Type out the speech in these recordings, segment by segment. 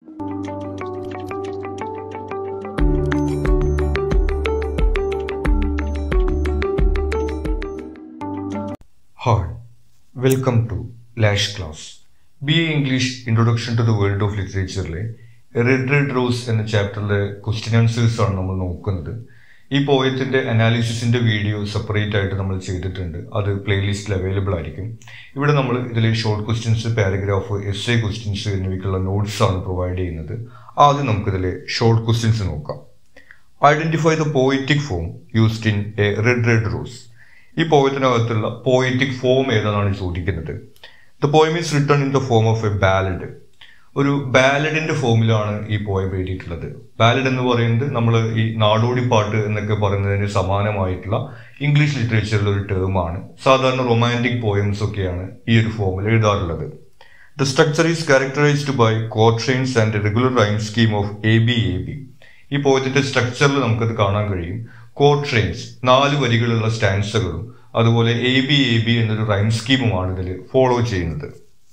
Hi, welcome to Lash Class. B A English introduction to the world of ലിറ്ററേച്ചറിലെ red red rose എന്ന ചാപ്റ്ററിലെ question answers ആണ് നമ്മൾ നോക്കുന്നത് ഈ പോയത്തിന്റെ അനാലിസിസിന്റെ വീഡിയോ സെപ്പറേറ്റ് ആയിട്ട് നമ്മൾ ചെയ്തിട്ടുണ്ട് അത് പ്ലേലിസ്റ്റിൽ അവൈലബിൾ ആയിരിക്കും ഇവിടെ നമ്മൾ ഇതിലെ short questions paragraph S A questions എന്നിവയ്ക്കുള്ള നോട്ട്സ് ആണ് പ്രൊവൈഡ് ചെയ്യുന്നത് ആദ്യം നമുക്കിതിലെ ഷോർട്ട് ക്വസ്റ്റ്യൻസ് നോക്കാം identify the poetic form used in a red red rose ഈ പോയത്തിനകത്തുള്ള പോയറ്റിക് ഫോം ഏതാണെന്നാണ് ചോദിക്കുന്നത് the poem is written in the form of a ballad ഒരു ബാലഡിന്റെ ഫോമിലാണ് ഈ പോയം എഴുതിയിട്ടുള്ളത് ബാലഡ് എന്ന് പറയുന്നത് നമ്മൾ ഈ നാടോടി പാട്ട് എന്നൊക്കെ പറയുന്നതിന് സമാനമായിട്ടുള്ള ഇംഗ്ലീഷ് ലിറ്ററേച്ചറിലെ ഒരു ടേമാണ് സാധാരണ റൊമാൻറ്റിക് പോയംസ് ഒക്കെയാണ് ഈ ഒരു ഫോമിൽ എഴുതാറുള്ളത് the structure is characterised by quatrains and regular rhyme scheme of A B A B ഈ പോയത്തിന്റെ സ്ട്രക്ചറിൽ നമുക്കത് കാണാൻ കഴിയും കോട്രെയിൻസ് നാല് വരികളുള്ള സ്റ്റാൻസകളും അതുപോലെ എ ബി എ ബി എന്നൊരു റൈം സ്കീമുമാണ് ഇതിൽ ഫോളോ ചെയ്യുന്നത്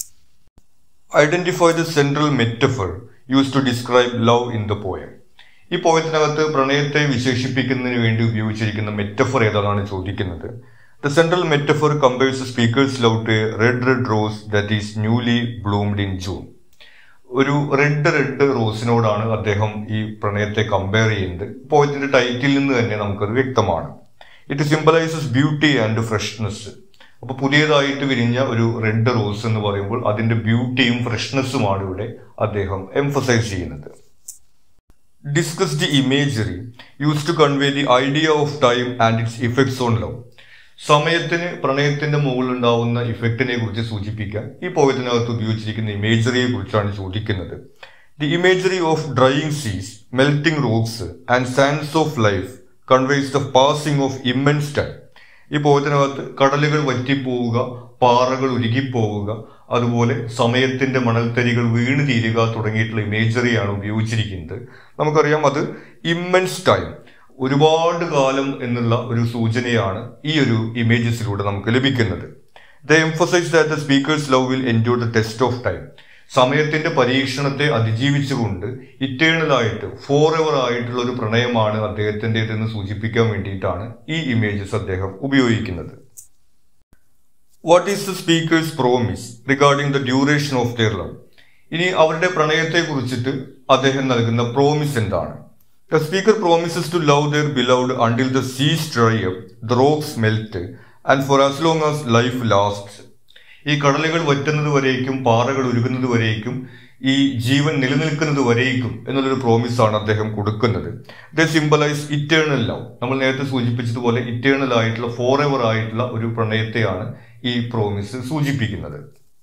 identify the central metaphor use to describe love in the poem ഈ പോയത്തിനകത്ത് പ്രണയത്തെ വിശേഷിപ്പിക്കുന്നതിന് വേണ്ടി ഉപയോഗിച്ചിരിക്കുന്ന മെറ്റഫർ ഏതാണെന്നാണ് ചോദിക്കുന്നത് the central metaphor compares speaker's love to red red rose that is newly bloomed in June ഒരു റെഡ് റെഡ് റോസിനോടാണ് അദ്ദേഹം ഈ പ്രണയത്തെ കമ്പയർ ചെയ്യുന്നത് പോയത്തിന്റെ ടൈറ്റിൽ നിന്ന് തന്നെ നമുക്കത് വ്യക്തമാണ് it symbolises beauty and freshness അപ്പൊ പുതിയതായിട്ട് വിരിഞ്ഞ ഒരു റെഡ് റോസ് എന്ന് പറയുമ്പോൾ അതിന്റെ ബ്യൂട്ടിയും ഫ്രഷ്നെസ്സുമാണ് ഇവിടെ അദ്ദേഹം എംഫസൈസ് ചെയ്യുന്നത് discuss the imagery use to convey the idea of time and its effects on love സമയത്തിന് പ്രണയത്തിന്റെ മുകളിൽ ഉണ്ടാവുന്ന ഇഫക്റ്റിനെ കുറിച്ച് സൂചിപ്പിക്കാൻ ഈ പോയത്തിനകത്ത് ഉപയോഗിച്ചിരിക്കുന്ന ഇമേജറിയെ കുറിച്ചാണ് ചോദിക്കുന്നത് the imagery of drying seas melting rocks and sands of life conveys the passing of immense time ഈ പോയത്തിനകത്ത് കടലുകൾ വറ്റിപ്പോവുക പാറകൾ ഉരുകിപ്പോവുക അതുപോലെ സമയത്തിന്റെ മണൽത്തരികൾ വീണ് തീരുക തുടങ്ങിയിട്ടുള്ള ഇമേജറിയാണ് ഉപയോഗിച്ചിരിക്കുന്നത് നമുക്കറിയാം അത് ഇമ്മൻസ് ടൈം ഒരുപാട് കാലം എന്നുള്ള ഒരു സൂചനയാണ് ഈ ഒരു ഇമേജസിലൂടെ നമുക്ക് ലഭിക്കുന്നത് the emphasize that the speaker's love will enjoy the test of time സമയത്തിന്റെ പരീക്ഷണത്തെ അതിജീവിച്ചുകൊണ്ട് ഇറ്റേണൽ ആയിട്ട് ഫോർ എവർ ആയിട്ടുള്ള ഒരു പ്രണയമാണ് അദ്ദേഹത്തിൻ്റെതെന്ന് സൂചിപ്പിക്കാൻ വേണ്ടിയിട്ടാണ് ഈ ഇമേജസ് അദ്ദേഹം ഉപയോഗിക്കുന്നത് what is the speaker's promise regarding the duration of their love ഇനി അവരുടെ പ്രണയത്തെ കുറിച്ചിട്ട് അദ്ദേഹം നൽകുന്ന പ്രോമിസ് എന്താണ് the speaker promises to love their beloved until the seas dry up the rocks melt and for as long as life last ഈ കടലുകൾ വറ്റുന്നത് വരേക്കും പാറകൾ ഉരുകുന്നത് വരേക്കും ഈ ജീവൻ നിലനിൽക്കുന്നത് വരേക്കും എന്നുള്ളൊരു പ്രോമിസ് ആണ് അദ്ദേഹം കൊടുക്കുന്നത് ദ സിംബലൈസ് ഇറ്റേണൽ ലവ് നമ്മൾ നേരത്തെ സൂചിപ്പിച്ചതുപോലെ ഇറ്റേണൽ ആയിട്ടുള്ള ഫോർ എവർ ആയിട്ടുള്ള ഒരു പ്രണയത്തെയാണ് ഈ പ്രോമിസ് സൂചിപ്പിക്കുന്നത്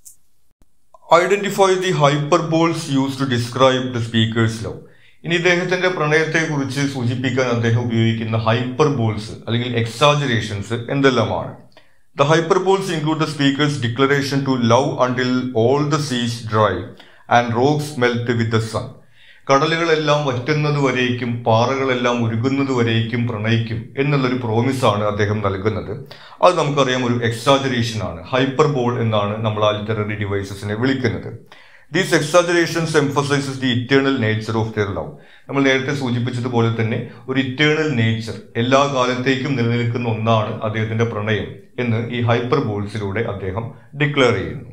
identify the hyperboles use to describe the speaker's love ഇനി ഇദ്ദേഹത്തിന്റെ പ്രണയത്തെ കുറിച്ച് സൂചിപ്പിക്കാൻ അദ്ദേഹം ഉപയോഗിക്കുന്ന ഹൈപ്പർബോൾസ് അല്ലെങ്കിൽ എക്സാജറേഷൻസ് എന്തെല്ലാമാണ് the hyperboles include the speaker's declaration to love until all the seas dry and rocks melt with the sun കടലുകളെല്ലാം വറ്റുന്നത് വരേക്കും പാറകളെല്ലാം ഉരുകുന്നത് വരേക്കും പ്രണയിക്കും എന്നുള്ളൊരു പ്രോമിസാണ് അദ്ദേഹം നൽകുന്നത് അത് നമുക്കറിയാം ഒരു എക്സാജറേഷൻ ആണ് ഹൈപ്പർബോൾ എന്നാണ് നമ്മൾ ആ ലിറ്റററി ഡിവൈസസിനെ വിളിക്കുന്നത് these exaggerations emphasizes the eternal nature of their love നമ്മൾ നേരത്തെ സൂചിപ്പിച്ചതുപോലെ തന്നെ ഒരു ഇറ്റേണൽ നേച്ചർ എല്ലാ കാലത്തേക്കും നിലനിൽക്കുന്ന ഒന്നാണ് അദ്ദേഹത്തിന്റെ പ്രണയം എന്ന് ഈ ഹൈപ്പർ ബോൾസിലൂടെ അദ്ദേഹം ഡിക്ലെയർ ചെയ്യുന്നു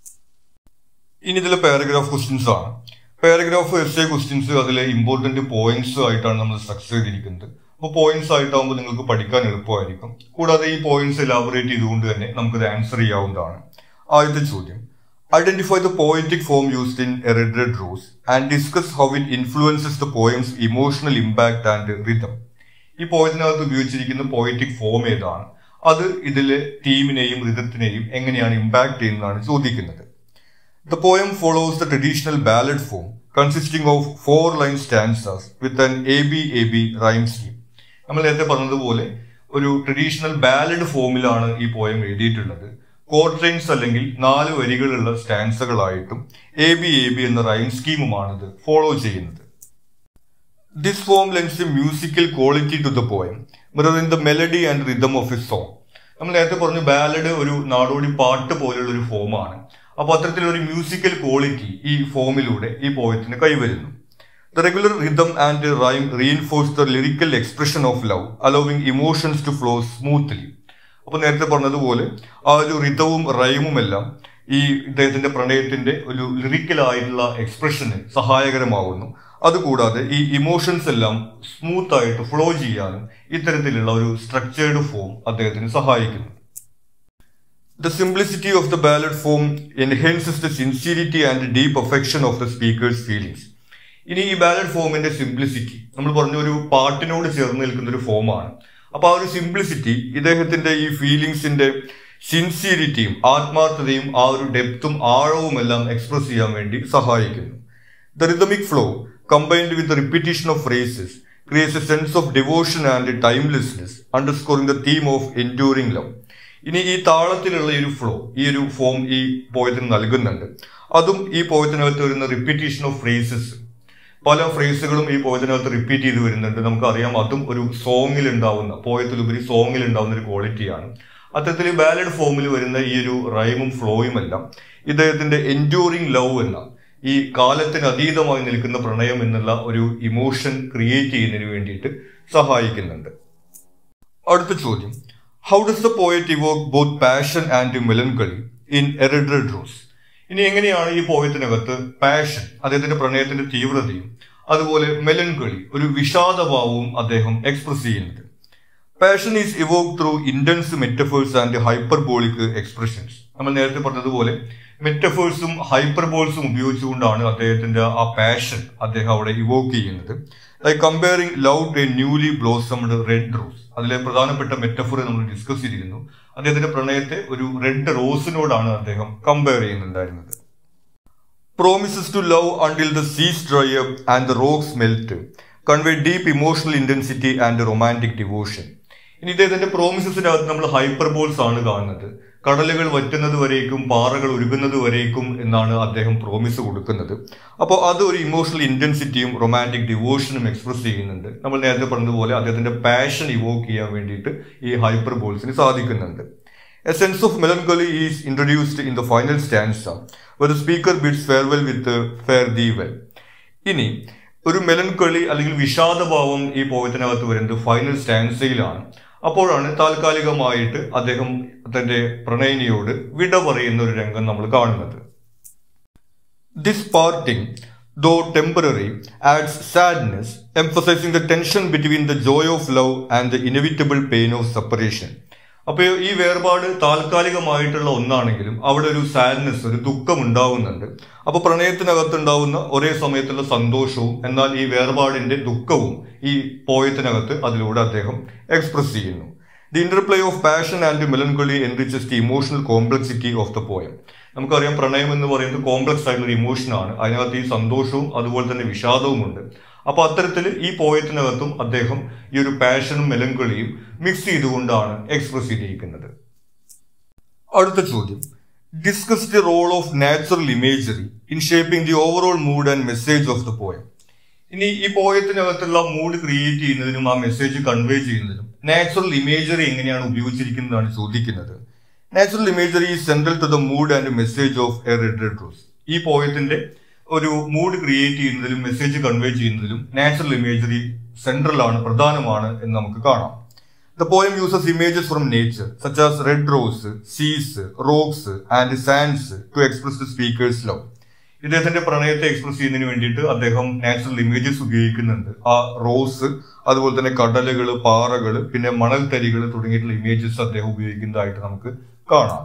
ഇനി ഇതിലെ പാരഗ്രാഫ് ക്വസ്റ്റ്യൻസ് ആണ് പാരഗ്രാഫ് എസ് എ ക്വസ്റ്റ്യൻസ് അതിലെ ഇമ്പോർട്ടന്റ് പോയിന്റ്സ് ആയിട്ടാണ് നമ്മൾ സ്ട്രക്ചർ ചെയ്തിരിക്കുന്നത് അപ്പോൾ പോയിന്റ്സ് ആയിട്ടാകുമ്പോൾ നിങ്ങൾക്ക് പഠിക്കാൻ എളുപ്പമായിരിക്കും കൂടാതെ ഈ പോയിന്റ്സ് എലാബറേറ്റ് ചെയ്തുകൊണ്ട് തന്നെ നമുക്കത് ആൻസർ ചെയ്യാവുന്നതാണ് ആദ്യത്തെ ചോദ്യം identify the poetic form used in a red red rose and discuss how it influences the poem's emotional impact and rhythm ഈ പോയത്തിനകത്ത് ഉപയോഗിച്ചിരിക്കുന്ന പോയറ്റിക് ഫോം ഏതാണ് അത് ഇതിലെ തീമിനെയും റിതത്തിനെയും എങ്ങനെയാണ് ഇമ്പാക്ട് ചെയ്യുന്നതാണ് ചോദിക്കുന്നത് the poem follows the traditional ballad form consisting of four line stanzas with an A B A B rhyme scheme നമ്മൾ നേരത്തെ പറഞ്ഞതുപോലെ ഒരു ട്രഡീഷണൽ ബാലഡ് ഫോമിലാണ് ഈ പോയം എഴുതിയിട്ടുള്ളത് കോർട്രെയിൻസ് അല്ലെങ്കിൽ നാല് വരികളുള്ള സ്റ്റാൻസകളായിട്ടും എ ബി എ ബി എന്ന റൈം സ്കീമുമാണ് ഇത് ഫോളോ ചെയ്യുന്നത് this form lends musical quality to the poem mirroring the melody and rhythm of a song നമ്മൾ നേരത്തെ പറഞ്ഞു ബാലഡ് ഒരു നാടോടി പാട്ട് പോലുള്ള ഒരു ഫോമാണ് അപ്പോൾ അത്തരത്തിലൊരു മ്യൂസിക്കൽ ക്വാളിറ്റി ഈ ഫോമിലൂടെ ഈ പോയത്തിന് കൈവരുന്നു the regular rhythm and rhyme reinforce the lyrical expression of love allowing emotions to flow smoothly അപ്പോൾ നേരത്തെ പറഞ്ഞതുപോലെ ആ ഒരു റിതവും റൈമും എല്ലാം ഈ ഇദ്ദേഹത്തിന്റെ പ്രണയത്തിന്റെ ഒരു ലിറിക്കലായിട്ടുള്ള എക്സ്പ്രഷന് സഹായകരമാവുന്നു അതുകൂടാതെ ഈ ഇമോഷൻസ് എല്ലാം സ്മൂത്ത് ആയിട്ട് ഫ്ലോ ചെയ്യാനും ഇത്തരത്തിലുള്ള ഒരു സ്ട്രക്ചേർഡ് ഫോം അദ്ദേഹത്തിന് സഹായിക്കുന്നു The simplicity of the ballad form enhances the sincerity and deep affection of the speaker's feelings. ഇനി ഈ ബാലഡ് ഫോമിന്റെ സിംപ്ലിസിറ്റി നമ്മൾ പറഞ്ഞ ഒരു പാട്ടിനോട് ചേർന്ന് നിൽക്കുന്ന ഒരു ഫോമാണ് അപ്പൊ ആ ഒരു സിംപ്ലിസിറ്റി ഇദ്ദേഹത്തിന്റെ ഈ ഫീലിങ്സിന്റെ സിൻസിയറിറ്റിയും ആത്മാർത്ഥതയും ആ ഒരു ഡെപ്തും ആഴവും എല്ലാം എക്സ്പ്രസ് ചെയ്യാൻ വേണ്ടി സഹായിക്കുന്നു the rhythmic flow combined with the repetition of phrases creates a sense of devotion and timelessness underscoring the theme of enduring love ഇനി ഈ താളത്തിലുള്ള ഈ ഒരു ഫ്ലോ ഈ ഒരു ഫോം ഈ പോയത്തിന് നൽകുന്നുണ്ട് അതും ഈ പോയത്തിനകത്ത് വരുന്ന റിപ്പീറ്റേഷൻ ഓഫ് ഫ്രേസസ് പല ഫ്രേസുകളും ഈ പോയത്തിനകത്ത് റിപ്പീറ്റ് ചെയ്ത് വരുന്നുണ്ട് നമുക്കറിയാം അതും ഒരു സോങ്ങിൽ ഉണ്ടാവുന്ന പോയത്തിലുപരി സോങ്ങിൽ ഉണ്ടാവുന്ന ഒരു ക്വാളിറ്റിയാണ് അത്തരത്തിൽ ബാലഡ് ഫോമിൽ വരുന്ന ഈ ഒരു റൈമും ഫ്ലോയും എല്ലാം ഇദ്ദേഹത്തിന്റെ എൻഡ്യൂറിംഗ് ലവ് എന്ന ഈ കാലത്തിന് അതീതമായി നിൽക്കുന്ന പ്രണയം എന്നുള്ള ഒരു ഇമോഷൻ ക്രിയേറ്റ് ചെയ്യുന്നതിന് വേണ്ടിയിട്ട് സഹായിക്കുന്നുണ്ട് അടുത്ത ചോദ്യം how does the poet evoke both passion and melancholy in a red red rose ഇനി എങ്ങനെയാണ് ഈ പോയത്തിനകത്ത് പാഷൻ അദ്ദേഹത്തിന്റെ പ്രണയത്തിന്റെ തീവ്രതയും അതുപോലെ മെലൻകളി ഒരു വിഷാദഭാവവും അദ്ദേഹം എക്സ്പ്രസ് ചെയ്യുന്നത് passion is evoke through intense metaphors and hyperbolic expressions നമ്മൾ നേരത്തെ പറഞ്ഞതുപോലെ മെറ്റഫേഴ്സും ഹൈപ്പർബോൾസും ഉപയോഗിച്ചുകൊണ്ടാണ് അദ്ദേഹത്തിന്റെ ആ പാഷൻ അദ്ദേഹം അവിടെ ഇവോക്ക് ചെയ്യുന്നത് like comparing love to a newly blossomed red rose അതിലെ പ്രധാനപ്പെട്ട മെറ്റഫോർ നമ്മൾ ഡിസ്കസ് ചെയ്തിരുന്നു അദ്ദേഹത്തിന്റെ പ്രണയത്തെ ഒരു റെഡ് റോസിനോടാണ് അദ്ദേഹം കമ്പയർ ചെയ്യുന്നുണ്ടായിരുന്നത് promises to love until the seas dry up and the rocks melt convey deep emotional intensity and romantic devotion ഇനി ഇദ്ദേഹത്തിന്റെ പ്രോമിസസിന്റെ അകത്ത് നമ്മൾ ഹൈപ്പർബോൾസ് ആണ് കാണുന്നത് കടലുകൾ വറ്റുന്നത് വരേക്കും പാറകൾ ഉരുകുന്നത് വരേക്കും എന്നാണ് അദ്ദേഹം പ്രോമിസ് കൊടുക്കുന്നത് അപ്പോൾ അത് ഒരു ഇമോഷണൽ ഇന്റൻസിറ്റിയും റൊമാൻറ്റിക് ഡിവോഷനും എക്സ്പ്രസ് ചെയ്യുന്നുണ്ട് നമ്മൾ നേരത്തെ പറഞ്ഞതുപോലെ അദ്ദേഹത്തിന്റെ പാഷൻ ഇവോക്ക് ചെയ്യാൻ വേണ്ടിയിട്ട് ഈ ഹൈപ്പർബോൾസിന് സാധിക്കുന്നുണ്ട് a sense of melancholy is introduced in the final stanza ഒരു speaker bids farewell with fare thee well ഇനി ഒരു മെലൻകളി അല്ലെങ്കിൽ വിഷാദഭാവം ഈ പോയത്തിനകത്ത് വരുന്നത് ഫൈനൽ സ്റ്റാൻസയിലാണ് അപ്പോഴാണ് താൽക്കാലികമായിട്ട് അദ്ദേഹം തന്റെ പ്രണയിനിയോട് വിട പറയുന്ന ഒരു രംഗം നമ്മൾ കാണുന്നത് this parting though temporary adds sadness emphasizing the tension between the joy of love and the inevitable pain of separation അപ്പോൾ ഈ വേർപാട് താൽക്കാലികമായിട്ടുള്ള ഒന്നാണെങ്കിലും അവിടെ ഒരു സാഡ്നെസ് ഒരു ദുഃഖം ഉണ്ടാവുന്നുണ്ട് അപ്പോൾ പ്രണയത്തിനകത്തുണ്ടാവുന്ന ഒരേ സമയത്തുള്ള സന്തോഷവും എന്നാൽ ഈ വേർപാടിന്റെ ദുഃഖവും ഈ പോയത്തിനകത്ത് അതിലൂടെ അദ്ദേഹം എക്സ്പ്രസ് ചെയ്യുന്നു the interplay of passion and melancholy enriches the emotional complexity of the poem നമുക്കറിയാം പ്രണയം എന്ന് പറയുന്നത് കോംപ്ലക്സ് ആയിട്ടുള്ള ഇമോഷനാണ് അതിനകത്ത് ഈ സന്തോഷവും അതുപോലെ തന്നെ വിഷാദവും ഉണ്ട് അപ്പൊ അത്തരത്തിൽ ഈ പോയത്തിനകത്തും അദ്ദേഹം ഈ ഒരു പാഷനും മെലങ്കളിയും മിക്സ് ചെയ്തുകൊണ്ടാണ് എക്സ്പ്രസ് ചെയ്തിരിക്കുന്നത് അടുത്ത ചോദ്യം discuss the role of natural imagery in shaping the overall mood and message of the poem ഇനി ഈ പോയത്തിനകത്തുള്ള മൂഡ് ക്രിയേറ്റ് ചെയ്യുന്നതിനും ആ മെസ്സേജ് കൺവേ ചെയ്യുന്നതിനും നാച്ചുറൽ ഇമേജറി എങ്ങനെയാണ് ഉപയോഗിച്ചിരിക്കുന്നതാണ് ചോദിക്കുന്നത് natural imagery is central to the mood and message of a red red rose ഈ പോയത്തിന്റെ ഒരു മൂഡ് ക്രിയേറ്റ് ചെയ്യുന്നതിലും മെസ്സേജ് കൺവേ ചെയ്യുന്നതിലും നാച്ചുറൽ ഇമേജറി സെൻട്രൽ ആണ് പ്രധാനമാണ് എന്ന് നമുക്ക് കാണാം the poem uses images from nature such as red rose seas rocks and sands to express the speaker's love ഇദ്ദേഹത്തിന്റെ പ്രണയത്തെ എക്സ്പ്രസ് ചെയ്യുന്നതിന് വേണ്ടിയിട്ട് അദ്ദേഹം നാച്ചുറൽ ഇമേജസ് ഉപയോഗിക്കുന്നുണ്ട് ആ റോസ് അതുപോലെ തന്നെ കടലുകൾ പാറകൾ പിന്നെ മണൽത്തരികൾ തുടങ്ങിയിട്ടുള്ള ഇമേജസ് അദ്ദേഹം ഉപയോഗിക്കുന്നതായിട്ട് നമുക്ക് കാണാം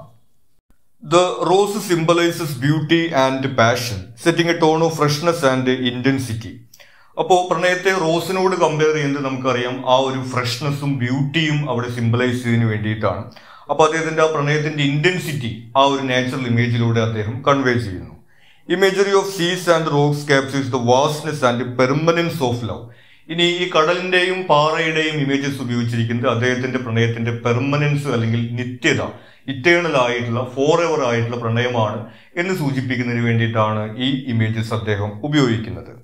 the rose symbolizes beauty and passion setting a tone of freshness and intensity അപ്പോൾ പ്രണയത്തെ റോസിനോട് കമ്പയർ ചെയ്യുന്നത് നമുക്കറിയാം ആ ഒരു ഫ്രഷ്നെസ്സും ബ്യൂട്ടിയും അവിടെ സിംബലൈസ് ചെയ്യുന്നതിന് വേണ്ടിയിട്ടാണ് അപ്പോൾ അദ്ദേഹത്തിന്റെ ആ പ്രണയത്തിന്റെ ഇന്റൻസിറ്റി ആ ഒരു നാച്ചുറൽ ഇമേജിലൂടെ അദ്ദേഹം കൺവേ ചെയ്യുന്നു imagery of seas and rocks captures the vastness and permanence of love ഇനി ഈ കടലിന്റെയും പാറയുടെയും ഇമേജസ് ഉപയോഗിച്ചിരിക്കുന്നത് അദ്ദേഹത്തിന്റെ പ്രണയത്തിന്റെ പെർമനൻസ് അല്ലെങ്കിൽ നിത്യത ഇറ്റേണൽ ആയിട്ടുള്ള ഫോർ എവർ ആയിട്ടുള്ള പ്രണയമാണ് എന്ന് സൂചിപ്പിക്കുന്നതിന് വേണ്ടിയിട്ടാണ് ഈ ഇമേജസ് അദ്ദേഹം ഉപയോഗിക്കുന്നത്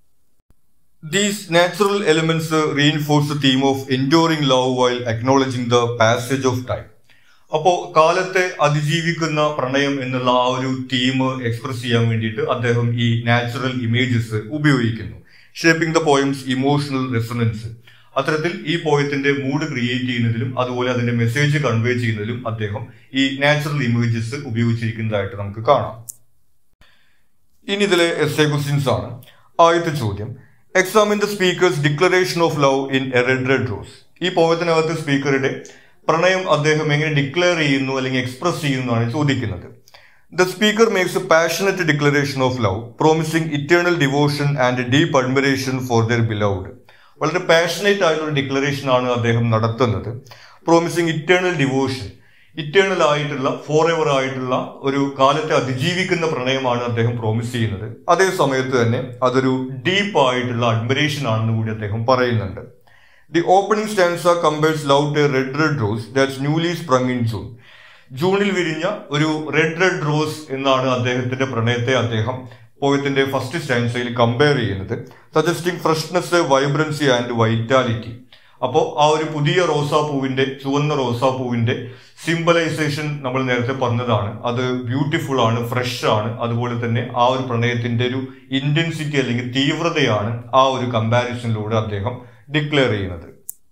these natural elements reinforce the theme of enduring love while acknowledging the passage of time അപ്പോ കാലത്തെ അതിജീവിക്കുന്ന പ്രണയം എന്നുള്ള ആ ഒരു തീം എക്സ്പ്രസ് ചെയ്യാൻ വേണ്ടിയിട്ട് അദ്ദേഹം ഈ നാച്ചുറൽ ഇമേജസ് ഉപയോഗിക്കുന്നു shaping the poem's emotional resonance അത്തരത്തിൽ ഈ പോയത്തിന്റെ മൂഡ് ക്രിയേറ്റ് ചെയ്യുന്നതിലും അതുപോലെ അതിന്റെ മെസ്സേജ് കൺവേ ചെയ്യുന്നതിലും അദ്ദേഹം ഈ നാച്ചുറൽ ഇമേജസ് ഉപയോഗിച്ചിരിക്കുന്നതായിട്ട് നമുക്ക് കാണാം ഇനി ഇതിലെ എസ് എ ക്വസ്റ്റ്യൻസ് ആണ് ആദ്യത്തെ ചോദ്യം examine the speaker's declaration of love in a red red rose ഈ പോയത്തിനകത്ത് സ്പീക്കറുടെ പ്രണയം അദ്ദേഹം എങ്ങനെ ഡിക്ലെയർ ചെയ്യുന്നു അല്ലെങ്കിൽ എക്സ്പ്രസ് ചെയ്യുന്നു എന്നാണ് ചോദിക്കുന്നത് the speaker makes a passionate declaration of love promising eternal devotion and deep admiration for their beloved വളരെ പാഷനേറ്റ് ആയിട്ടുള്ള ഡിക്ലറേഷൻ ആണ് അദ്ദേഹം നടത്തുന്നത് പ്രോമിസിംഗ് ഇറ്റേണൽ ഡിവോഷൻ ഇറ്റേണൽ ആയിട്ടുള്ള ഫോർ എവർ ആയിട്ടുള്ള ഒരു കാലത്തെ അതിജീവിക്കുന്ന പ്രണയമാണ് അദ്ദേഹം പ്രോമിസ് ചെയ്യുന്നത് അതേ സമയത്ത് തന്നെ അതൊരു ഡീപ്പ് ആയിട്ടുള്ള അഡ്മിറേഷൻ ആണെന്ന് കൂടി അദ്ദേഹം പറയുന്നുണ്ട് the opening stanza compares love to red red rose that's newly sprung in June ജൂണിൽ വിരിഞ്ഞ ഒരു റെഡ് റെഡ് റോസ് എന്നാണ് അദ്ദേഹത്തിന്റെ പ്രണയത്തെ അദ്ദേഹം പോയത്തിന്റെ ഫസ്റ്റ് സ്റ്റാൻസയിൽ കമ്പയർ ചെയ്യുന്നത് suggesting freshness vibrancy and vitality അപ്പോൾ ആ ഒരു പുതിയ റോസാപ്പൂവിന്റെ ചുവന്ന റോസാപ്പൂവിന്റെ സിംബലൈസേഷൻ നമ്മൾ നേരത്തെ പറഞ്ഞതാണ് അത് ബ്യൂട്ടിഫുൾ ആണ് ഫ്രഷ് ആണ് അതുപോലെ തന്നെ ആ ഒരു പ്രണയത്തിന്റെ ഒരു ഇന്റൻസിറ്റി അല്ലെങ്കിൽ തീവ്രതയാണ് ആ ഒരു കമ്പാരിസണിലൂടെ അദ്ദേഹം ഡിക്ലെയർ ചെയ്യുന്നത്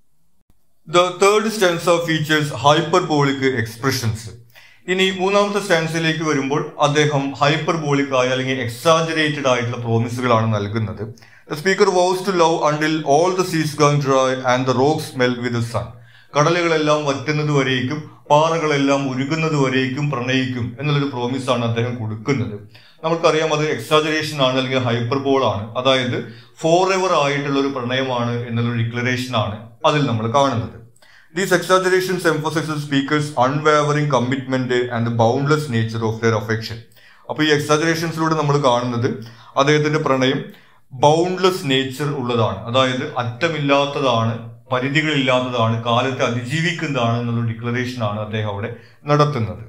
the third stanza features hyperbolic expressions ഇനി മൂന്നാമത്തെ സ്റ്റാൻസിലേക്ക് വരുമ്പോൾ അദ്ദേഹം ഹൈപ്പർബോളിക് ആയ അല്ലെങ്കിൽ എക്സാജറേറ്റഡ് ആയിട്ടുള്ള പ്രോമിസുകളാണ് നൽകുന്നത് the speaker vows to love until all the seas gang dry and the rocks melt with sun കടലുകളെല്ലാം വറ്റുന്നത് വരേക്കും പാറകളെല്ലാം ഉരുകുന്നത് വരേക്കും പ്രണയിക്കും എന്നുള്ളൊരു പ്രോമിസാണ് അദ്ദേഹം കൊടുക്കുന്നത് നമുക്കറിയാം അത് എക്സാജറേഷൻ ആണ് അല്ലെങ്കിൽ ഹൈപ്പർബോൾ ആണ് അതായത് ഫോർ എവർ ആയിട്ടുള്ള ഒരു പ്രണയമാണ് എന്നുള്ളൊരു ഡിക്ലറേഷൻ ആണ് അതിൽ നമ്മൾ കാണുന്നത് these exaggerations emphasizes speaker's unwavering commitment and the boundless nature of their affection അപ്പൊ ഈ എക്സാജറേഷൻസിലൂടെ നമ്മൾ കാണുന്നത് അദ്ദേഹത്തിന്റെ പ്രണയം ബൗണ്ട്ലെസ് നേച്ചർ ഉള്ളതാണ് അതായത് അറ്റമില്ലാത്തതാണ് പരിധികളില്ലാത്തതാണ് കാലത്തെ അതിജീവിക്കുന്നതാണ് എന്നുള്ള ഡിക്ലറേഷൻ ആണ് അദ്ദേഹം അവിടെ നടത്തുന്നത്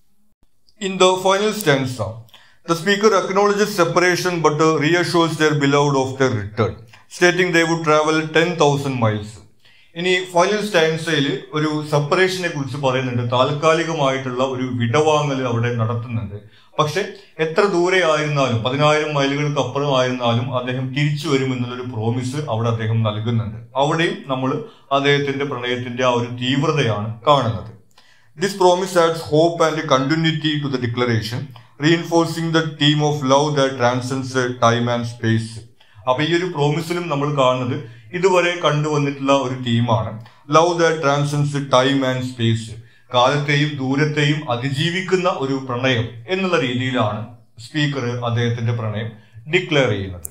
in the final stanza the speaker acknowledges separation but reassures their beloved of their return stating they would travel ten thousand miles ഇനി ഫൈനൽ സ്റ്റാൻസയിൽ ഒരു സെപ്പറേഷനെ കുറിച്ച് പറയുന്നുണ്ട് താൽക്കാലികമായിട്ടുള്ള ഒരു വിടവാങ്ങൽ അവിടെ നടത്തുന്നുണ്ട് പക്ഷെ എത്ര ദൂരെ ആയിരുന്നാലും പതിനായിരം മൈലുകൾക്ക് അപ്പുറം ആയിരുന്നാലും അദ്ദേഹം തിരിച്ചു വരും എന്നുള്ളൊരു പ്രോമിസ് അവിടെ അദ്ദേഹം നൽകുന്നുണ്ട് അവിടെയും നമ്മൾ അദ്ദേഹത്തിന്റെ പ്രണയത്തിന്റെ ആ ഒരു തീവ്രതയാണ് കാണുന്നത് this promise adds hope and continuity to the declaration reinforcing the theme of love the transcends time and space അപ്പൊ ഈ ഒരു പ്രോമിസിലും നമ്മൾ കാണുന്നത് ഇതുവരെ കണ്ടുവന്നിട്ടുള്ള ഒരു തീമാണ് love the transcends time and space കാലത്തെയും ദൂരത്തെയും അതിജീവിക്കുന്ന ഒരു പ്രണയം എന്നുള്ള രീതിയിലാണ് സ്പീക്കർ അദ്ദേഹത്തിന്റെ പ്രണയം ഡിക്ലെയർ ചെയ്യുന്നത്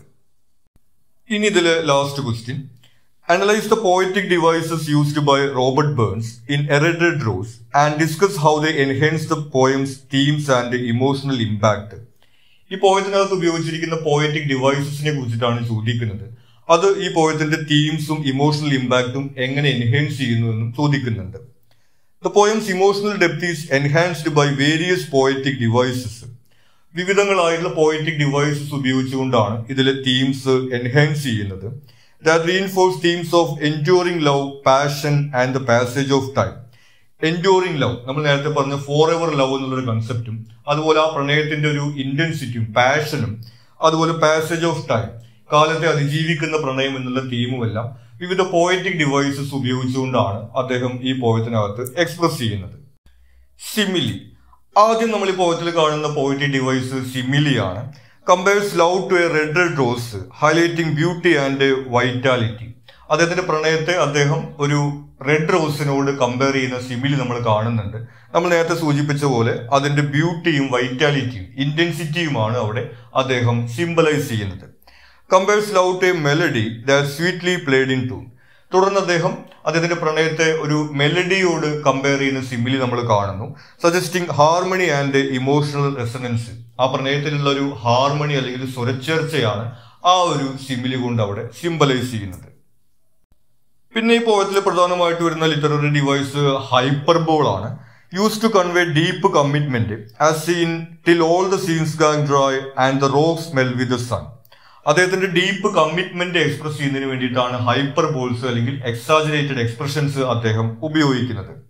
ഇനി ഇതില് last question analyze the poetic devices used by Robert Burns in a red red rose and discuss how the enhance the poem's themes and emotional impact ഈ പോയത്തിനകത്ത് ഉപയോഗിച്ചിരിക്കുന്ന പോയറ്റിക് ഡിവൈസസിനെ കുറിച്ചിട്ടാണ് ചോദിക്കുന്നത് അത് ഈ പോയത്തിന്റെ തീംസും ഇമോഷണൽ ഇമ്പാക്റ്റും എങ്ങനെ എൻഹാൻസ് ചെയ്യുന്നു എന്നും ചോദിക്കുന്നുണ്ട് the poem's emotional depth is enhanced by various poetic devices വിവിധങ്ങളായിട്ടുള്ള പോയറ്റിക് ഡിവൈസസ് ഉപയോഗിച്ചുകൊണ്ടാണ് ഇതിലെ തീംസ് എൻഹാൻസ് ചെയ്യുന്നത് that reinforce themes of enduring love passion and the passage of time enduring love നമ്മൾ നേരത്തെ പറഞ്ഞ ഫോർ എവർ ലവ് എന്നുള്ളൊരു കൺസെപ്റ്റും അതുപോലെ ആ പ്രണയത്തിന്റെ ഒരു ഇന്റൻസിറ്റിയും പാഷനും അതുപോലെ പാസേജ് ഓഫ് ടൈം കാലത്തെ അതിജീവിക്കുന്ന പ്രണയം എന്നുള്ള തീമുമെല്ലാം വിവിധ പോയറ്റിക് ഡിവൈസസ് ഉപയോഗിച്ചുകൊണ്ടാണ് അദ്ദേഹം ഈ പോയത്തിനകത്ത് എക്സ്പ്രസ് ചെയ്യുന്നത് സിമിലി ആദ്യം നമ്മൾ ഈ പോയത്തിൽ കാണുന്ന പോയറ്റിക് ഡിവൈസ് സിമിലിയാണ് compares love to a red red rose highlighting beauty and vitality അദ്ദേഹത്തിന്റെ പ്രണയത്തെ അദ്ദേഹം ഒരു റെഡ് റോസിനോട് കമ്പയർ ചെയ്യുന്ന സിമിലി നമ്മൾ കാണുന്നുണ്ട് നമ്മൾ നേരത്തെ സൂചിപ്പിച്ച പോലെ അതിന്റെ ബ്യൂട്ടിയും വൈറ്റാലിറ്റിയും ഇന്റൻസിറ്റിയുമാണ് അവിടെ അദ്ദേഹം സിംബലൈസ് ചെയ്യുന്നത് compares love to a melody that sweetly played in tune തുടർന്ന് അദ്ദേഹം അദ്ദേഹത്തിന്റെ പ്രണയത്തെ ഒരു മെലഡിയോട് കമ്പയർ ചെയ്യുന്ന സിമിലി നമ്മൾ കാണുന്നു suggesting harmony and emotional resonance ആ പ്രണയത്തിലുള്ള ഒരു ഹാർമണി അല്ലെങ്കിൽ സ്വരച്ചേർച്ചയാണ് ആ ഒരു സിമിലി കൊണ്ട് അവിടെ സിംബലൈസ് ചെയ്യുന്നത് പിന്നെ ഈ പോയത്തിൽ പ്രധാനമായിട്ട് വരുന്ന ലിറ്റററി ഡിവൈസ് ഹൈപ്പർബോൾ ആണ് use to convey deep commitment as seen till all the സീൻസ് gang dry and the rocks smell with sun അദ്ദേഹത്തിന്റെ ഡീപ്പ് കമ്മിറ്റ്മെന്റ് എക്സ്പ്രസ് ചെയ്യുന്നതിന് വേണ്ടിയിട്ടാണ് ഹൈപ്പർ ബോൾസ് അല്ലെങ്കിൽ എക്സാജറേറ്റഡ് എക്സ്പ്രഷൻസ് അദ്ദേഹം ഉപയോഗിക്കുന്നത്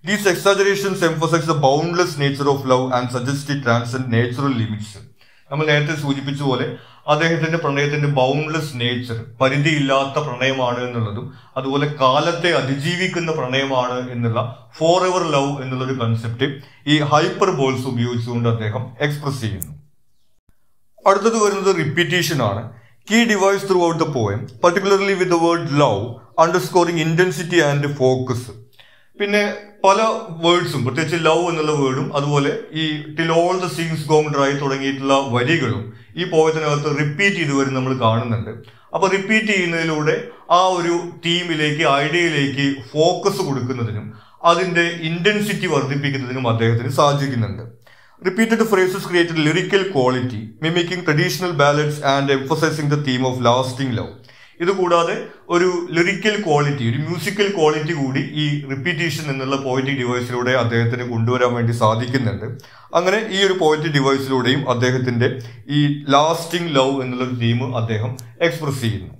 these exaggerations emphasize the boundless nature of love and suggest it transcend natural limits നമ്മൾ നേരത്തെ സൂചിപ്പിച്ച പോലെ അദ്ദേഹത്തിന്റെ പ്രണയത്തിന്റെ ബൗണ്ട്ലെസ് നേച്ചർ പരിധിയില്ലാത്ത പ്രണയമാണ് എന്നുള്ളതും അതുപോലെ കാലത്തെ അതിജീവിക്കുന്ന പ്രണയമാണ് എന്നുള്ള ഫോർ എവർ ലവ് എന്നുള്ള ഒരു കൺസെപ്റ്റ് ഈ ഹൈപ്പർ ബോൾസ് ഉപയോഗിച്ചുകൊണ്ട് അദ്ദേഹം എക്സ്പ്രസ് ചെയ്യുന്നു അടുത്തത് വരുന്നത് റിപ്പീറ്റേഷൻ ആണ് key device throughout the poem particularly with the word love underscoring intensity and focus പിന്നെ പല വേർഡ്സും പ്രത്യേകിച്ച് ലവ് എന്നുള്ള വേർഡും അതുപോലെ ഈ ടിൽ ഓൾ ദ സീൻസ് ഗോങ് ഡ്രൈ തുടങ്ങിയിട്ടുള്ള വരികളും ഈ പോയത്തിനകത്ത് റിപ്പീറ്റ് ചെയ്ത് വരും നമ്മൾ കാണുന്നുണ്ട് അപ്പൊ റിപ്പീറ്റ് ചെയ്യുന്നതിലൂടെ ആ ഒരു തീമിലേക്ക് ഐഡിയയിലേക്ക് ഫോക്കസ് കൊടുക്കുന്നതിനും അതിന്റെ ഇന്റൻസിറ്റി വർദ്ധിപ്പിക്കുന്നതിനും അദ്ദേഹത്തിന് സാധിക്കുന്നുണ്ട് repeated phrases created lyrical quality mimicking traditional ballads and emphasizing the theme of lasting love ഇത് കൂടാതെ ഒരു ലിറിക്കൽ ക്വാളിറ്റി ഒരു മ്യൂസിക്കൽ ക്വാളിറ്റി കൂടി ഈ റിപ്പീറ്റേഷൻ എന്നുള്ള പോയിറ്റിക് ഡിവൈസിലൂടെ അദ്ദേഹത്തിന് കൊണ്ടുവരാൻ വേണ്ടി സാധിക്കുന്നുണ്ട് അങ്ങനെ ഈ ഒരു പോയിറ്റിക് ഡിവൈസിലൂടെയും അദ്ദേഹത്തിന്റെ ഈ ലാസ്റ്റിംഗ് ലവ് എന്നുള്ള ഒരു തീം അദ്ദേഹം എക്സ്പ്രസ് ചെയ്യുന്നു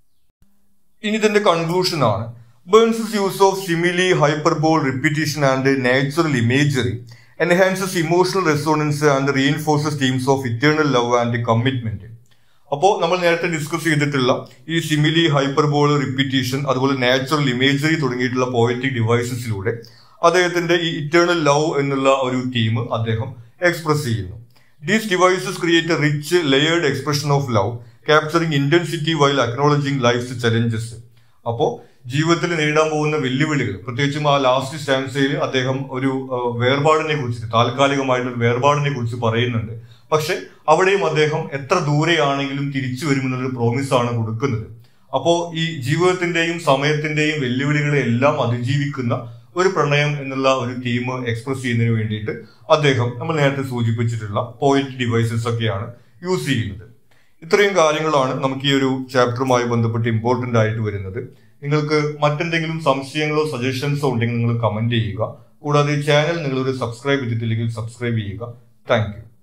ഇനി ഇതിന്റെ കൺക്ലൂഷൻ ആണ് Burns's use of simile hyperbole repetition and natural imagery enhances emotional resonance and reinforces themes of eternal love and commitment അപ്പോൾ നമ്മൾ നേരത്തെ ഡിസ്കസ് ചെയ്തിട്ടുള്ള ഈ സിമിലി ഹൈപ്പർബോൾ റിപ്പീറ്റേഷൻ അതുപോലെ നാച്ചുറൽ ഇമേജറി തുടങ്ങിയിട്ടുള്ള പോയറ്റിക് ഡിവൈസസിലൂടെ അദ്ദേഹത്തിന്റെ ഈ ഇറ്റേണൽ ലവ് എന്നുള്ള ഒരു തീം അദ്ദേഹം എക്സ്പ്രസ് ചെയ്യുന്നു these devices create a rich layered expression of love capturing intensity while acknowledging life's challenges അപ്പോൾ ജീവിതത്തിൽ നേരിടാൻ പോകുന്ന വെല്ലുവിളികൾ പ്രത്യേകിച്ചും ആ ലാസ്റ്റ് സ്റ്റാൻസയിൽ അദ്ദേഹം ഒരു അഹ്, വേർപാടിനെ കുറിച്ച് താൽക്കാലികമായിട്ടുള്ള വേർപാടിനെ കുറിച്ച് പറയുന്നുണ്ട് പക്ഷെ അവിടെയും അദ്ദേഹം എത്ര ദൂരെയാണെങ്കിലും തിരിച്ചു വരുമെന്നുള്ളൊരു പ്രോമിസ് ആണ് കൊടുക്കുന്നത് അപ്പോ ഈ ജീവിതത്തിന്റെയും സമയത്തിന്റെയും വെല്ലുവിളികളെ എല്ലാം അതിജീവിക്കുന്ന ഒരു പ്രണയം എന്നുള്ള ഒരു തീം എക്സ്പ്രസ് ചെയ്യുന്നതിന് വേണ്ടിയിട്ട് അദ്ദേഹം നമ്മൾ നേരത്തെ സൂചിപ്പിച്ചിട്ടുള്ള പോയിന്റ് ഡിവൈസസ് ഒക്കെയാണ് യൂസ് ചെയ്യുന്നത് ഇത്രയും കാര്യങ്ങളാണ് നമുക്ക് ഈ ഒരു ചാപ്റ്ററുമായി ബന്ധപ്പെട്ട് ഇമ്പോർട്ടന്റ് ആയിട്ട് വരുന്നത് നിങ്ങൾക്ക് മറ്റെന്തെങ്കിലും സംശയങ്ങളോ സജഷൻസോ ഉണ്ടെങ്കിൽ നിങ്ങൾ കമന്റ് ചെയ്യുക കൂടാതെ ഈ ചാനൽ നിങ്ങൾ ഒരു സബ്സ്ക്രൈബ് ചെയ്തിട്ടില്ലെങ്കിൽ സബ്സ്ക്രൈബ് ചെയ്യുക താങ്ക് യു